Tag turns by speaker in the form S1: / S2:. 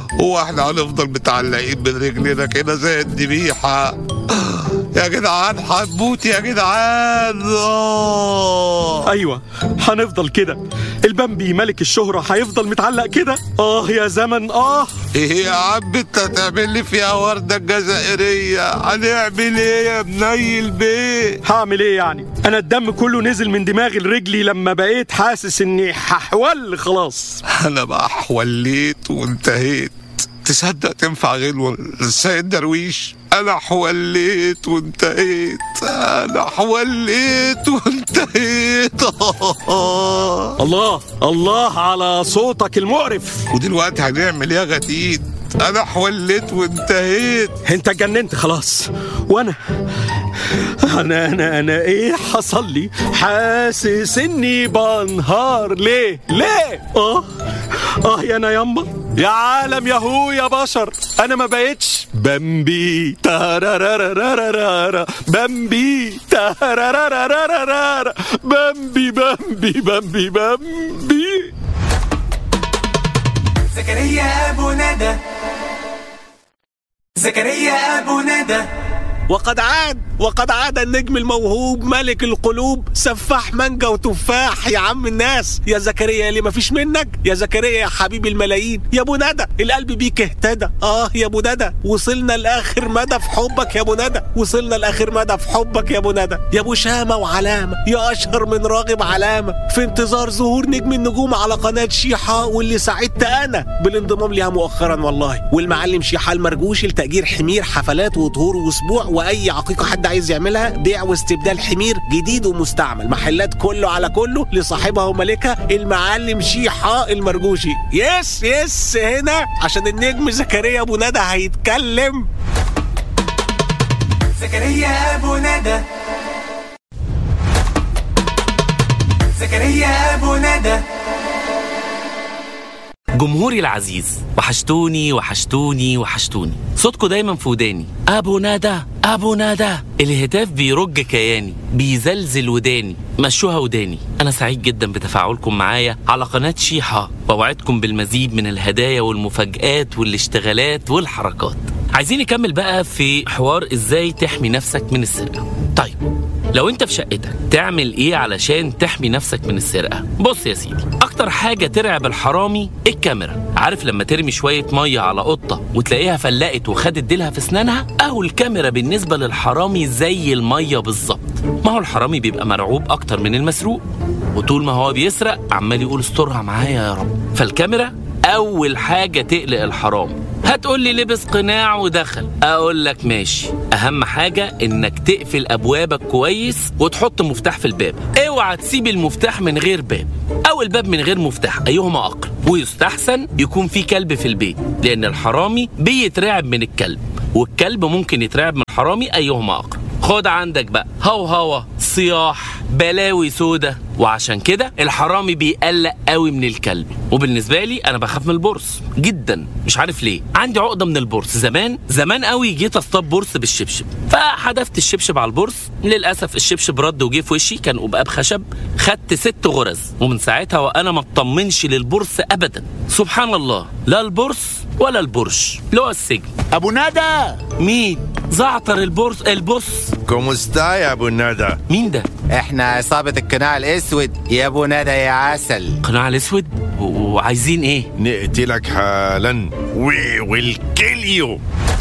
S1: هو احنا هنفضل متعلقين من رجلنا كده زي الذبيحة يا جدعان هنموت يا جدعان آه.
S2: ايوه هنفضل كده البامبي ملك الشهرة هيفضل متعلق كده اه يا زمن اه
S1: ايه يا عم انت هتعمل لي فيها وردة الجزائرية هنعمل ايه يا منيل بيه
S2: هعمل ايه يعني انا الدم كله نزل من دماغي لرجلي لما بقيت حاسس اني هحول خلاص
S1: انا بقى حوليت وانتهيت تصدق تنفع غلوة السيد درويش انا حوليت وانتهيت انا حوليت وانتهيت
S2: الله الله على صوتك المقرف
S1: ودلوقتي هنعمل ايه يا غتيت انا حوليت وانتهيت
S2: انت اتجننت خلاص وانا انا انا انا ايه حصل لي حاسس اني بنهار ليه ليه اه اه يا انا يما يا عالم يا هو يا بشر انا ما بقتش بامبي تارارارارارارا بامبي تارارارارارارا بامبي بامبي بامبي بامبي
S3: زكريا أبو ندى زكريا أبو ندى
S4: وقد عاد وقد عاد النجم الموهوب ملك القلوب سفاح مانجا وتفاح يا عم الناس يا زكريا اللي مفيش منك يا زكريا يا حبيب الملايين يا ابو ندى القلب بيك اهتدى اه يا ابو ندى وصلنا لاخر مدى في حبك يا ابو ندى وصلنا لاخر مدى في حبك يا ابو ندى يا ابو شامه وعلامه يا اشهر من راغب علامه في انتظار ظهور نجم النجوم على قناه شيحه واللي سعدت انا بالانضمام ليها مؤخرا والله والمعلم شيحه المرجوش لتاجير حمير حفلات وطهور واسبوع واي عقيقه حد عايز يعملها بيع واستبدال حمير جديد ومستعمل محلات كله على كله لصاحبها ومالكها المعلم شيحه المرجوشي يس يس هنا عشان النجم زكريا ابو ندى هيتكلم
S3: زكريا أبو ندى زكريا أبو ندى
S5: جمهوري العزيز وحشتوني وحشتوني وحشتوني صوتكم دايما في وداني ابو ندى ابو ندى الهتاف بيرج كياني بيزلزل وداني مشوها وداني انا سعيد جدا بتفاعلكم معايا على قناه شيحه ووعدكم بالمزيد من الهدايا والمفاجآت والاشتغالات والحركات عايزين نكمل بقى في حوار ازاي تحمي نفسك من السرقه طيب لو انت في شقتك تعمل ايه علشان تحمي نفسك من السرقه بص يا سيدي اكتر حاجه ترعب الحرامي الكاميرا عارف لما ترمي شويه ميه على قطه وتلاقيها فلقت وخدت ديلها في اسنانها اهو الكاميرا بالنسبه للحرامي زي الميه بالظبط ما هو الحرامي بيبقى مرعوب اكتر من المسروق وطول ما هو بيسرق عمال يقول استرها معايا يا رب فالكاميرا اول حاجه تقلق الحرام هتقول لي لبس قناع ودخل اقول لك ماشي اهم حاجه انك تقفل ابوابك كويس وتحط مفتاح في الباب اوعى تسيب المفتاح من غير باب او الباب من غير مفتاح ايهما اقرب ويستحسن يكون في كلب في البيت لان الحرامي بيترعب من الكلب والكلب ممكن يترعب من الحرامي ايهما اقرب خد عندك بقى هوهوة صياح بلاوي سودة وعشان كده الحرامي بيقلق قوي من الكلب وبالنسبة لي أنا بخاف من البورس جدا مش عارف ليه عندي عقدة من البورس زمان زمان قوي جيت اصطاد بورس بالشبشب فحدفت الشبشب على البورس للأسف الشبشب رد وجه في وشي كان قبقاب خشب خدت ست غرز ومن ساعتها وأنا ما اطمنش للبورس أبدا سبحان الله لا البورس ولا البرش اللي هو السجن
S6: ابو ندى
S5: مين زعتر البورس البص
S6: كومو ستاي يا ابو ندى
S5: مين ده
S7: احنا عصابة القناع الاسود يا ابو ندى يا عسل
S5: قناع الاسود و- وعايزين ايه
S6: نقتلك حالا وي ويل كيل يو